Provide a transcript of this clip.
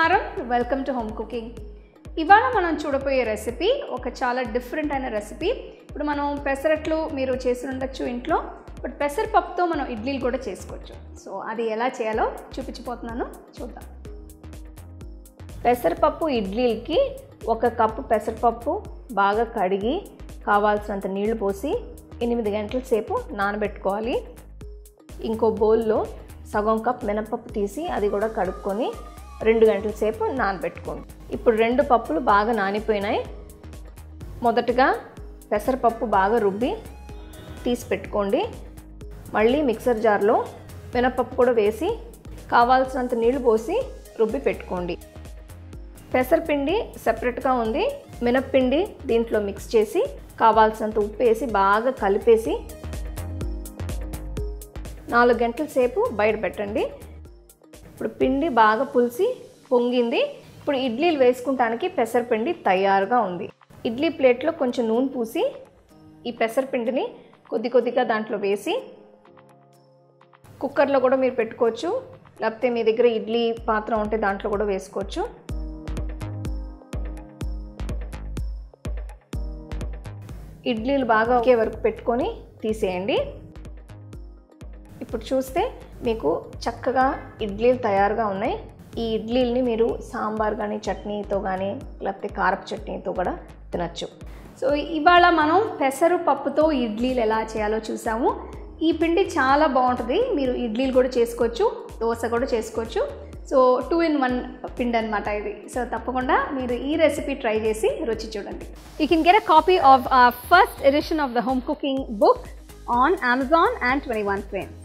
నమస్కారం welcome to home cooking ఇవాళ మనం చూడబోయే రెసిపీ ఒక చాలా డిఫరెంట్ అయిన రెసిపీ ఇప్పుడు మనం పెసరట్లు మీరు చేసి ఉండొచ్చు ఇంట్లో బట్ పెసరపప్పుతో మనం ఇడ్లీలు కూడా చేసుకోవచ్చు సో అది ఎలా చేయాలో చూపించిపోతున్నాను చూద్దాం పెసరపప్పు ఇడ్లీలకి ఒక కప్పు పెసరపప్పు బాగా కడిగి కావాల్సినంత నీళ్లు పోసి ఎనిమిది గంటల సేపు నానబెట్టుకోవాలి ఇంకో బౌల్లో సగం కప్ మినపప్పు తీసి అది కూడా కడుక్కొని రెండు గంటల సేపు నానబెట్టుకోండి ఇప్పుడు రెండు పప్పులు బాగా నానిపోయినాయి మొదటగా పెసరపప్పు బాగా రుబ్బి తీసి పెట్టుకోండి మళ్ళీ మిక్సర్ జార్లో మినపప్పు కూడా వేసి కావాల్సినంత నీళ్లు పోసి రుబ్బి పెట్టుకోండి పెసరపిండి సెపరేట్గా ఉంది మినప్పిండి దీంట్లో మిక్స్ చేసి కావాల్సినంత ఉప్పు వేసి బాగా కలిపేసి నాలుగు గంటల సేపు బయట పెట్టండి ఇప్పుడు పిండి బాగా పులిసి పొంగింది ఇప్పుడు ఇడ్లీలు వేసుకుంటానికి పెసరపిండి తయారుగా ఉంది ఇడ్లీ ప్లేట్లో కొంచెం నూనె పూసి ఈ పెసరపిండిని కొద్ది కొద్దిగా దాంట్లో వేసి కుక్కర్లో కూడా మీరు పెట్టుకోవచ్చు లేకపోతే మీ దగ్గర ఇడ్లీ పాత్ర ఉంటే దాంట్లో కూడా వేసుకోవచ్చు ఇడ్లీలు బాగా ఒకే వరకు పెట్టుకొని తీసేయండి ఇప్పుడు చూస్తే మీకు చక్కగా ఇడ్లీలు తయారుగా ఉన్నాయి ఈ ఇడ్లీలని మీరు సాంబార్ కానీ చట్నీతో కానీ లేకపోతే కారపు చట్నీతో కూడా తినచ్చు సో ఇవాళ మనం పెసరు పప్పుతో ఇడ్లీలు ఎలా చేయాలో చూసాము ఈ పిండి చాలా బాగుంటుంది మీరు ఇడ్లీలు కూడా చేసుకోవచ్చు దోశ కూడా చేసుకోవచ్చు సో టూ ఇన్ వన్ పిండి అనమాట ఇది సో తప్పకుండా మీరు ఈ రెసిపీ ట్రై చేసి రుచి చూడండి you can get a copy of first edition of the home cooking book on Amazon and twenty one frames